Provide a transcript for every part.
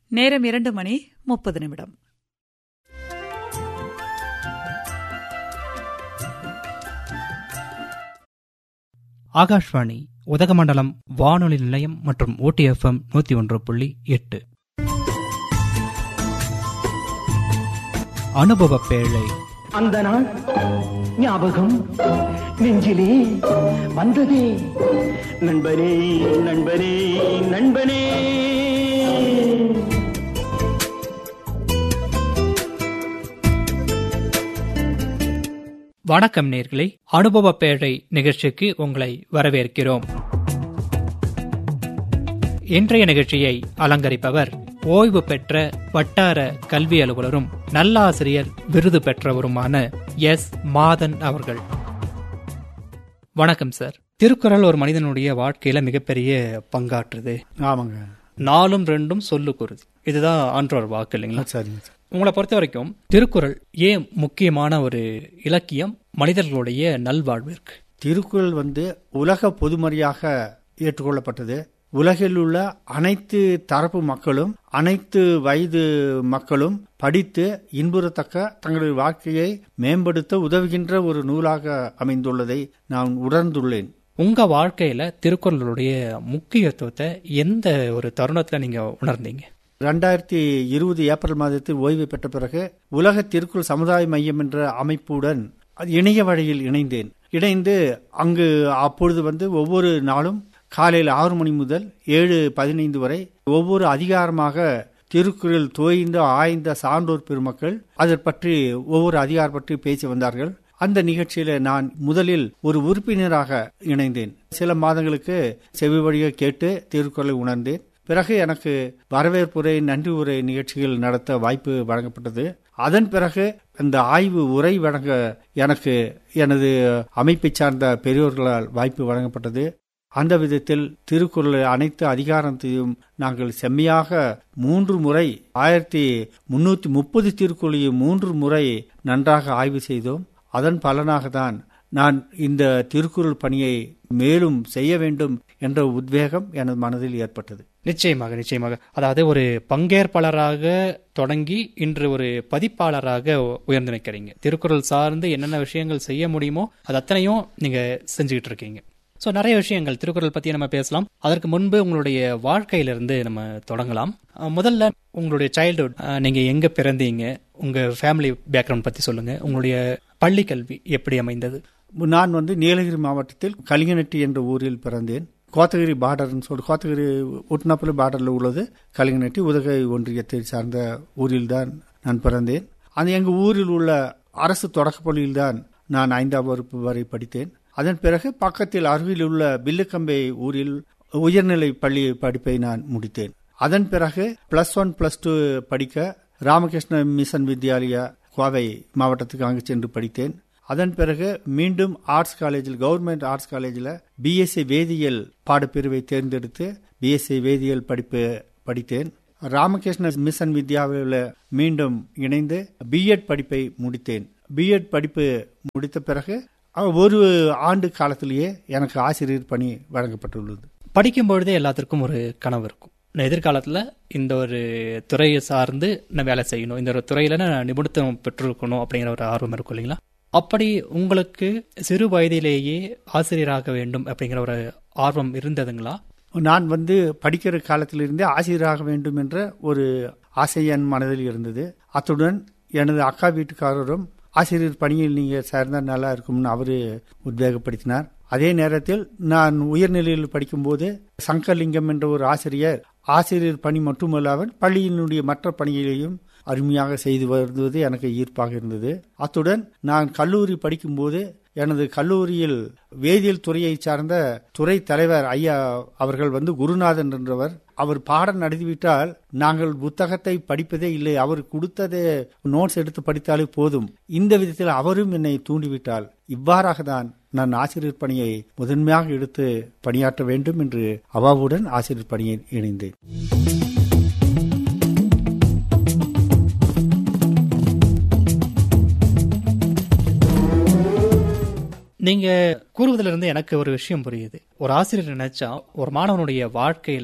நேரம் இரண்டு மணி முப்பது நிமிடம் ஆகாஷ்வாணி உதகமண்டலம் வானொலி நிலையம் மற்றும் ஓடிஎஃப்எம் நூற்றி ஒன்று புள்ளி எட்டு அனுபவ பேழை அந்த நாள் ஞாபகம் நெஞ்சிலே வந்ததே நண்பனே நண்பனே நண்பனே வணக்கம் நேர்களே அனுபவ பேழை நிகழ்ச்சிக்கு உங்களை வரவேற்கிறோம் இன்றைய நிகழ்ச்சியை அலங்கரிப்பவர் ஓய்வு பெற்ற வட்டார கல்வி அலுவலரும் நல்லாசிரியர் விருது பெற்றவருமான எஸ் மாதன் அவர்கள் வணக்கம் சார் திருக்குறள் ஒரு மனிதனுடைய வாழ்க்கையில மிகப்பெரிய பங்காற்றுது ஆமாங்க நாலும் ரெண்டும் சொல்லு குருதி இதுதான் ஆன்றோர் வாக்கு இல்லைங்களா சரிங்க சார் உங்களை பொறுத்த வரைக்கும் திருக்குறள் ஏன் முக்கியமான ஒரு இலக்கியம் மனிதர்களுடைய நல்வாழ்விற்கு திருக்குறள் வந்து உலக பொதுமறையாக ஏற்றுக்கொள்ளப்பட்டது உலகில் உள்ள அனைத்து தரப்பு மக்களும் அனைத்து வயது மக்களும் படித்து இன்புறத்தக்க தங்களுடைய வாழ்க்கையை மேம்படுத்த உதவுகின்ற ஒரு நூலாக அமைந்துள்ளதை நான் உணர்ந்துள்ளேன் உங்க வாழ்க்கையில திருக்குறளுடைய முக்கியத்துவத்தை எந்த ஒரு தருணத்துல நீங்க உணர்ந்தீங்க ரெண்டாயிரத்தி இருபது ஏப்ரல் மாதத்தில் ஓய்வு பெற்ற பிறகு உலக திருக்குறள் சமுதாய மையம் என்ற அமைப்புடன் அது இணைய வழியில் இணைந்தேன் இணைந்து அங்கு அப்பொழுது வந்து ஒவ்வொரு நாளும் காலையில் ஆறு மணி முதல் ஏழு பதினைந்து வரை ஒவ்வொரு அதிகாரமாக திருக்குறள் தோய்ந்த ஆய்ந்த சான்றோர் பெருமக்கள் அதை பற்றி ஒவ்வொரு அதிகாரம் பற்றி பேசி வந்தார்கள் அந்த நிகழ்ச்சியில நான் முதலில் ஒரு உறுப்பினராக இணைந்தேன் சில மாதங்களுக்கு செவி வழியாக கேட்டு திருக்குறளை உணர்ந்தேன் பிறகு எனக்கு வரவேற்புரை நன்றி உரை நிகழ்ச்சிகள் நடத்த வாய்ப்பு வழங்கப்பட்டது அதன் பிறகு அந்த ஆய்வு உரை வழங்க எனக்கு எனது அமைப்பை சார்ந்த பெரியோர்களால் வாய்ப்பு வழங்கப்பட்டது அந்த விதத்தில் திருக்குறள் அனைத்து அதிகாரத்தையும் நாங்கள் செம்மையாக மூன்று முறை ஆயிரத்தி முன்னூத்தி முப்பது திருக்குறளையும் மூன்று முறை நன்றாக ஆய்வு செய்தோம் அதன் பலனாக தான் நான் இந்த திருக்குறள் பணியை மேலும் செய்ய வேண்டும் என்ற உத்வேகம் எனது மனதில் ஏற்பட்டது நிச்சயமாக நிச்சயமாக அதாவது ஒரு பங்கேற்பாளராக தொடங்கி இன்று ஒரு பதிப்பாளராக உயர்ந்து நிற்கிறீங்க திருக்குறள் சார்ந்து என்னென்ன விஷயங்கள் செய்ய முடியுமோ அது அத்தனையும் நீங்க செஞ்சுக்கிட்டு இருக்கீங்க ஸோ நிறைய விஷயங்கள் திருக்குறள் பத்தி நம்ம பேசலாம் அதற்கு முன்பு உங்களுடைய வாழ்க்கையிலிருந்து நம்ம தொடங்கலாம் அஹ் முதல்ல உங்களுடைய சைல்டுஹுட் நீங்க எங்க பிறந்தீங்க உங்க ஃபேமிலி பேக்ரவுண்ட் பத்தி சொல்லுங்க உங்களுடைய பள்ளி கல்வி எப்படி அமைந்தது நான் வந்து நீலகிரி மாவட்டத்தில் கலிங்கநட்டி என்ற ஊரில் பிறந்தேன் கோத்தகிரி பார்டர்னு சொல்லி கோத்தகிரி ஒட்டுநாப்பில் பார்டரில் உள்ளது கலிங்கநட்டி உதகை ஒன்றியத்தை சார்ந்த ஊரில் தான் நான் பிறந்தேன் அந்த எங்கள் ஊரில் உள்ள அரசு தொடக்கப்பள்ளியில் தான் நான் ஐந்தாம் வகுப்பு வரை படித்தேன் அதன் பிறகு பக்கத்தில் அருகில் உள்ள பில்லுக்கம்பை ஊரில் உயர்நிலை பள்ளி படிப்பை நான் முடித்தேன் அதன் பிறகு பிளஸ் ஒன் பிளஸ் டூ படிக்க ராமகிருஷ்ண மிஷன் வித்யாலயா கோவை மாவட்டத்துக்கு அங்கு சென்று படித்தேன் அதன் பிறகு மீண்டும் ஆர்ட்ஸ் காலேஜில் கவர்மெண்ட் ஆர்ட்ஸ் காலேஜில் பிஎஸ்சி வேதியியல் பாடப்பிரிவை தேர்ந்தெடுத்து பிஎஸ்சி வேதியியல் படிப்பு படித்தேன் ராமகிருஷ்ண மிஷன் வித்யாவில் மீண்டும் இணைந்து பிஎட் படிப்பை முடித்தேன் பிஎட் படிப்பு முடித்த பிறகு ஒரு ஆண்டு காலத்திலேயே எனக்கு ஆசிரியர் பணி வழங்கப்பட்டுள்ளது படிக்கும் பொழுதே எல்லாத்திற்கும் ஒரு கனவு இருக்கும் நான் எதிர்காலத்தில் இந்த ஒரு துறையை சார்ந்து நான் வேலை செய்யணும் இந்த ஒரு துறையில நான் நிபுணத்துவம் பெற்றிருக்கணும் அப்படிங்கிற ஒரு ஆர்வம் இருக்கும் இல்லைங்களா அப்படி உங்களுக்கு சிறு வயதிலேயே ஆசிரியராக வேண்டும் அப்படிங்கிற ஒரு ஆர்வம் இருந்ததுங்களா நான் வந்து படிக்கிற காலத்திலிருந்தே ஆசிரியராக வேண்டும் என்ற ஒரு ஆசை என் மனதில் இருந்தது அத்துடன் எனது அக்கா வீட்டுக்காரரும் ஆசிரியர் பணியில் நீங்க சேர்ந்தால் நல்லா இருக்கும்னு அவரு உத்வேகப்படுத்தினார் அதே நேரத்தில் நான் உயர்நிலையில் படிக்கும்போது சங்கர்லிங்கம் என்ற ஒரு ஆசிரியர் ஆசிரியர் பணி மட்டுமல்லாமல் பள்ளியினுடைய மற்ற பணிகளையும் அருமையாக செய்து வருவது எனக்கு ஈர்ப்பாக இருந்தது அத்துடன் நான் கல்லூரி படிக்கும்போது எனது கல்லூரியில் வேதியியல் துறையை சார்ந்த துறை தலைவர் ஐயா அவர்கள் வந்து குருநாதன் என்றவர் அவர் பாடம் நடத்திவிட்டால் நாங்கள் புத்தகத்தை படிப்பதே இல்லை அவர் கொடுத்ததே நோட்ஸ் எடுத்து படித்தாலே போதும் இந்த விதத்தில் அவரும் என்னை தூண்டிவிட்டால் இவ்வாறாக தான் நான் ஆசிரியர் பணியை முதன்மையாக எடுத்து பணியாற்ற வேண்டும் என்று அவாவுடன் ஆசிரியர் பணியை இணைந்தேன் நீங்க கூறுவதிலிருந்து எனக்கு ஒரு விஷயம் புரியுது ஒரு ஆசிரியர் நினைச்சா ஒரு மாணவனுடைய வாழ்க்கையில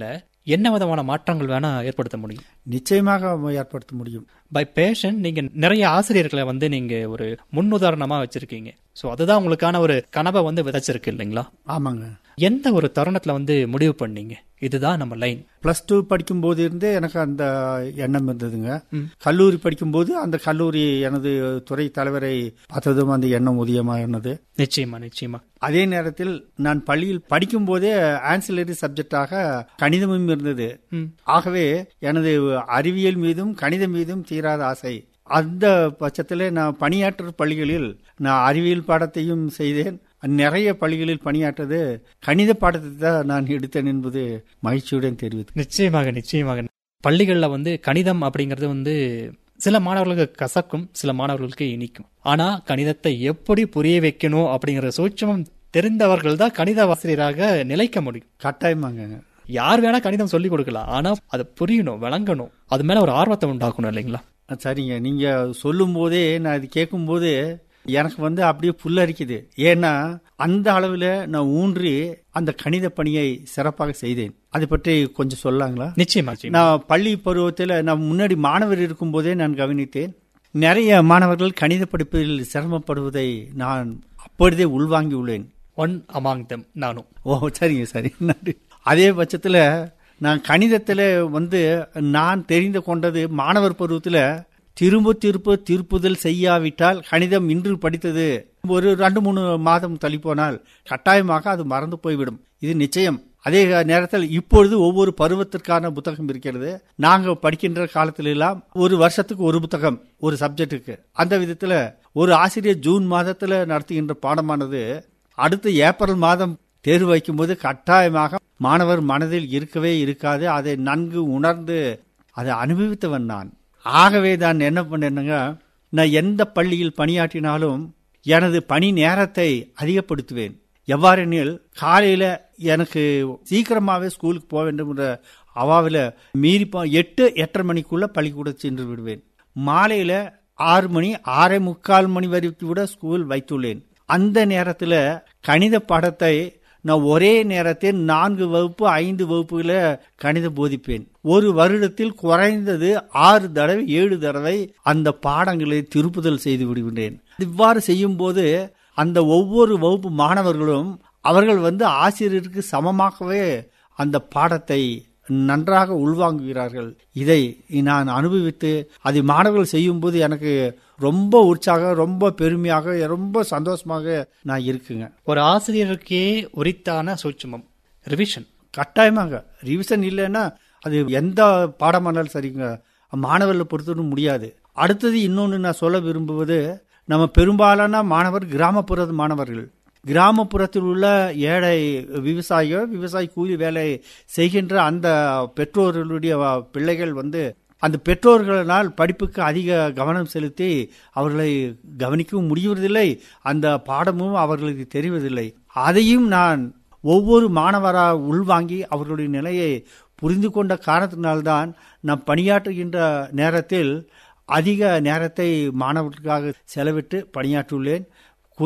என்ன விதமான மாற்றங்கள் வேணா ஏற்படுத்த முடியும் நிச்சயமாக ஏற்படுத்த முடியும் பை பேஷன் நீங்க நிறைய ஆசிரியர்களை வந்து நீங்க ஒரு முன்னுதாரணமா வச்சிருக்கீங்க சோ அதுதான் உங்களுக்கான ஒரு கனவை வந்து விதைச்சிருக்கு இல்லைங்களா ஆமாங்க எந்த ஒரு தருணத்துல வந்து முடிவு பண்ணீங்க இதுதான் நம்ம லைன் பிளஸ் டூ படிக்கும் போது இருந்தே எனக்கு அந்த எண்ணம் இருந்ததுங்க கல்லூரி படிக்கும்போது அந்த கல்லூரி எனது துறை தலைவரை பார்த்ததும் அந்த எண்ணம் உதயமானது நிச்சயமா நிச்சயமா அதே நேரத்தில் நான் பள்ளியில் படிக்கும் போதே ஆன்சிலரி சப்ஜெக்டாக கணிதமும் இருந்தது ஆகவே எனது அறிவியல் மீதும் கணிதம் மீதும் தீராத ஆசை அந்த பட்சத்தில் நான் பணியாற்ற பள்ளிகளில் நான் அறிவியல் பாடத்தையும் செய்தேன் நிறைய பள்ளிகளில் பணியாற்றது கணித பாடத்தை தான் நான் எடுத்தேன் என்பது மகிழ்ச்சியுடன் தெரிவித்து நிச்சயமாக நிச்சயமாக பள்ளிகள்ல வந்து கணிதம் அப்படிங்கிறது வந்து சில மாணவர்களுக்கு கசக்கும் சில மாணவர்களுக்கு இனிக்கும் ஆனா கணிதத்தை எப்படி புரிய வைக்கணும் அப்படிங்கிற சூட்சமம் தெரிந்தவர்கள் தான் கணித ஆசிரியராக நிலைக்க முடியும் கட்டாயமாங்க யார் வேணா கணிதம் சொல்லி கொடுக்கலாம் ஆனா அது புரியணும் விளங்கணும் அது மேல ஒரு ஆர்வத்தை உண்டாக்கணும் இல்லைங்களா சரிங்க நீங்க சொல்லும் போதே நான் இது கேட்கும் போது எனக்கு வந்து அப்படியே புல்லரிக்குது ஏன்னா அந்த அளவில் நான் ஊன்றி அந்த கணித பணியை சிறப்பாக செய்தேன் அதை பற்றி கொஞ்சம் சொல்லாங்களா நிச்சயமா நிச்சயமா. நான் பள்ளி பருவத்தில் நான் முன்னாடி மாணவர் இருக்கும் போதே நான் கவனித்தேன் நிறைய மாணவர்கள் கணித படிப்பில் சிரமப்படுவதை நான் அப்பொழுதே உள்வாங்கி உள்ளேன் ஒன் அமாங் தம் நானும் ஓ சரிங்க சரி நன்றி அதே பட்சத்தில் நான் கணிதத்தில் வந்து நான் தெரிந்து கொண்டது மாணவர் பருவத்தில் திரும்ப திரும்ப திருப்புதல் செய்யாவிட்டால் கணிதம் இன்று படித்தது ஒரு ரெண்டு மூணு மாதம் தள்ளி போனால் கட்டாயமாக அது மறந்து போய்விடும் இது நிச்சயம் அதே நேரத்தில் இப்பொழுது ஒவ்வொரு பருவத்திற்கான புத்தகம் இருக்கிறது நாங்க படிக்கின்ற காலத்துல எல்லாம் ஒரு வருஷத்துக்கு ஒரு புத்தகம் ஒரு சப்ஜெக்டுக்கு அந்த விதத்துல ஒரு ஆசிரியர் ஜூன் மாதத்துல நடத்துகின்ற பாடமானது அடுத்த ஏப்ரல் மாதம் தேர்வு வைக்கும்போது கட்டாயமாக மாணவர் மனதில் இருக்கவே இருக்காது அதை நன்கு உணர்ந்து அதை அனுபவித்தவன் நான் ஆகவே தான் என்ன பண்ணேனுங்க நான் எந்த பள்ளியில் பணியாற்றினாலும் எனது பணி நேரத்தை அதிகப்படுத்துவேன் எவ்வாறெனில் காலையில எனக்கு சீக்கிரமாவே ஸ்கூலுக்கு போக வேண்டும் என்ற அவாவில் மீறி போ- எட்டு எட்டரை மணிக்குள்ள பள்ளிக்கூடம் சென்று விடுவேன் மாலையில ஆறு மணி ஆறே முக்கால் மணி வரைக்கும் கூட ஸ்கூல் வைத்துள்ளேன் அந்த நேரத்தில் கணித பாடத்தை நான் ஒரே நேரத்தில் நான்கு வகுப்பு ஐந்து வகுப்புகளை கணிதம் போதிப்பேன் ஒரு வருடத்தில் குறைந்தது ஆறு தடவை ஏழு தடவை அந்த பாடங்களை திருப்புதல் செய்து விடுகின்றேன் இவ்வாறு செய்யும் போது அந்த ஒவ்வொரு வகுப்பு மாணவர்களும் அவர்கள் வந்து ஆசிரியருக்கு சமமாகவே அந்த பாடத்தை நன்றாக உள்வாங்குகிறார்கள் இதை நான் அனுபவித்து அதை மாணவர்கள் செய்யும்போது எனக்கு ரொம்ப உற்சாகம் ரொம்ப பெருமையாக ரொம்ப சந்தோஷமாக நான் இருக்குங்க ஒரு ஆசிரியருக்கே உரித்தான சூட்சமம் ரிவிஷன் கட்டாயமாக ரிவிஷன் இல்லைன்னா அது எந்த பாடமானாலும் சரிங்க மாணவர்களை பொறுத்தவரை முடியாது அடுத்தது இன்னொன்று நான் சொல்ல விரும்புவது நம்ம பெரும்பாலான மாணவர் கிராமப்புற மாணவர்கள் கிராமப்புறத்தில் உள்ள ஏழை விவசாயிகள் விவசாய கூலி வேலை செய்கின்ற அந்த பெற்றோர்களுடைய பிள்ளைகள் வந்து அந்த பெற்றோர்களினால் படிப்புக்கு அதிக கவனம் செலுத்தி அவர்களை கவனிக்கவும் முடிவதில்லை அந்த பாடமும் அவர்களுக்கு தெரிவதில்லை அதையும் நான் ஒவ்வொரு மாணவரா உள்வாங்கி அவர்களுடைய நிலையை புரிந்து கொண்ட காரணத்தினால்தான் நான் பணியாற்றுகின்ற நேரத்தில் அதிக நேரத்தை மாணவர்களுக்காக செலவிட்டு பணியாற்றியுள்ளேன்